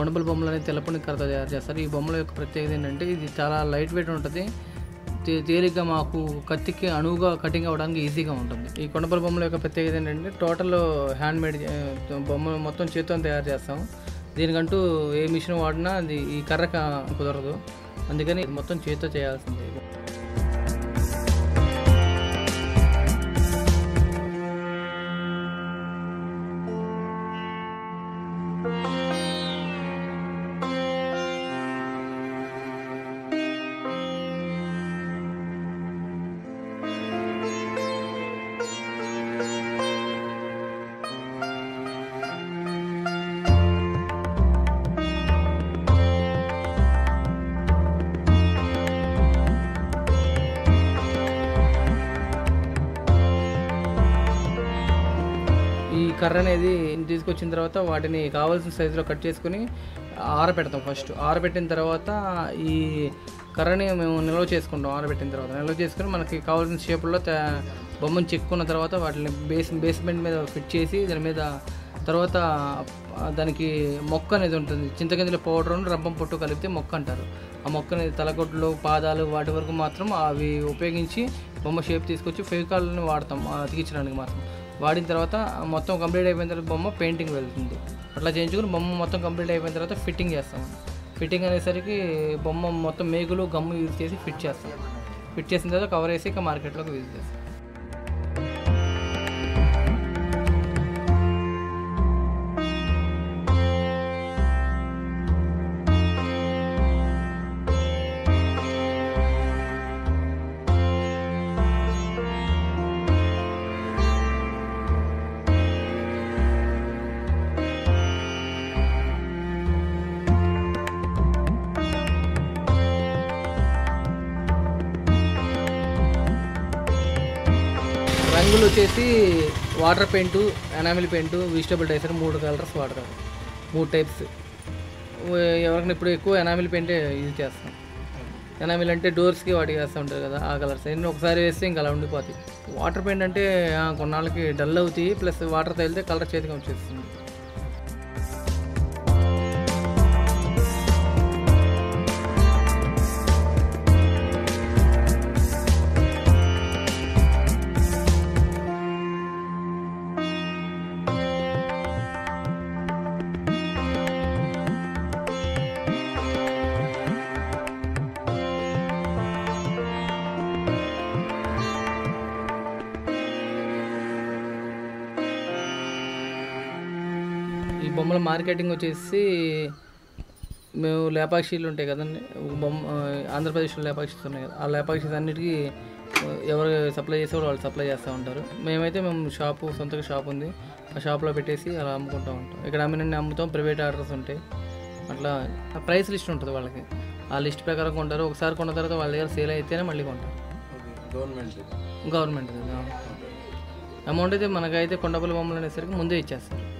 కొండపల్లి బొమ్మలు అనేది తెల్లపొండి కర్రతో తయారు చేస్తారు ఈ బొమ్మల యొక్క ప్రత్యేకత ఏంటంటే ఇది చాలా లైట్ వెయిట్ ఉంటుంది తే- తేలిగ్గా మాకు కత్తికి అణువుగా కటింగ్ అవ్వడానికి ఈజీగా ఉంటుంది ఈ కొండపల్లి బొమ్మల యొక్క ప్రత్యేకత ఏంటంటే టోటల్ హ్యాండ్ మేడ్ బొమ్మ మొత్తం చేతితో తయారు చేస్తాం దీనికంటూ ఏ మిషన్ వాడినా అది ఈ కర్ర క- కుదరదు అందుకని ఇది మొత్తం చేతితో చేయాల్సిందే ఈ కర్ర అనేది తీసుకొచ్చిన తర్వాత వాటిని కావాల్సిన సైజులో కట్ చేసుకుని ఆరబెడతాం ఫస్ట్ ఆరబెట్టిన తర్వాత ఈ కర్రని మేము నిల్వ చేసుకుంటాం ఆరబెట్టిన తర్వాత నిల్వ చేసుకుని మనకి కావాల్సిన షేపుల్లో త- బొమ్మను చెక్కున్న తర్వాత వాటిని బేస్ బేస్మెంట్ మీద ఫిట్ చేసి దాని మీద తర్వాత ఆ దానికి మొక్క అనేది ఉంటుంది చింతగింజల పౌడర్ రబ్బం పొట్టు కలిపితే మొక్క అంటారు ఆ మొక్కని తలకొట్లు పాదాలు వాటి వరకు మాత్రం అవి ఉపయోగించి బొమ్మ షేప్ తీసుకొచ్చి ఫెవికాల్ని వాడతాం ఆ అతికించడానికి మాత్రం వాడిన తర్వాత మొత్తం కంప్లీట్ అయిపోయిన తర్వాత బొమ్మ పెయింటింగ్ వెళ్తుంది అట్లా చేయించుకుని బొమ్మ మొత్తం కంప్లీట్ అయిపోయిన తర్వాత ఫిట్టింగ్ చేస్తాం ఫిట్టింగ్ అనేసరికి బొమ్మ మొత్తం మేకులు గమ్ము యూజ్ చేసి ఫిట్ చేస్తాం ఫిట్ చేసిన తర్వాత కవర్ వేసి ఇక మార్కెట్లోకి యూజ్ చేస్తాం రంగులు వచ్చేసి water paint enamel paint vegetable డైసర్ మూడు కలర్స్ వాడతారు మూడు టైప్స్ ఎవరికైనా ఇప్పుడు ఎక్కువ ఎనామిల్ పెయింటే యూజ్ చేస్తాం ఎనామిల్ అంటే డోర్స్కి వాటికి వేస్తూ ఉంటారు కదా ఆ కలర్స్ ఎన్ని ఒకసారి వేస్తే ఇంకా అలా ఉండిపోతాయి వాటర్ పెయింట్ అంటే ఆ, కొన్నాళ్ళకి డల్ అవుతాయి ప్లస్ వాటర్ తగిలితే కలర్ చేతికి వచ్చేస్తుంది ఈ బొమ్మల మార్కెటింగ్ వచ్చేసి మేము లేపాక్షీలు ఉంటాయి కదండి ఒక బొమ్మ ఆ, ఆంధ్రప్రదేశ్లో లేపాక్షీస్ ఉన్నాయి కదా ఆ లేపాక్షీస్ అన్నిటికీ ఆ, ఎవరు సప్లై చేసేవాళ్ళు వాళ్ళు సప్లై చేస్తూ ఉంటారు మేమైతే మేము షాపు సొంతగా షాప్ ఉంది ఆ షాప్లో పెట్టేసి అలా అమ్ముకుంటూ ఉంటాం ఇక్కడ అమ్మినన్ని అమ్ముతాం ప్రైవేట్ ఆర్డర్స్ ఉంటాయి అట్లా ఆ ప్రైస్ లిస్ట్ ఉంటుంది వాళ్ళకి ఆ లిస్ట్ ప్రకారం కొంటారు ఒకసారి కొన్న తర్వాత వాళ్ళ దగ్గర సేల్ అయితేనే మళ్ళీ కొంటారు గవర్నమెంట్ గవర్నమెంట్ అమౌంట్ అయితే మనకైతే కొండపల్లి బొమ్మలు అనేసరికి ముందే ఇచ్చేస్తారు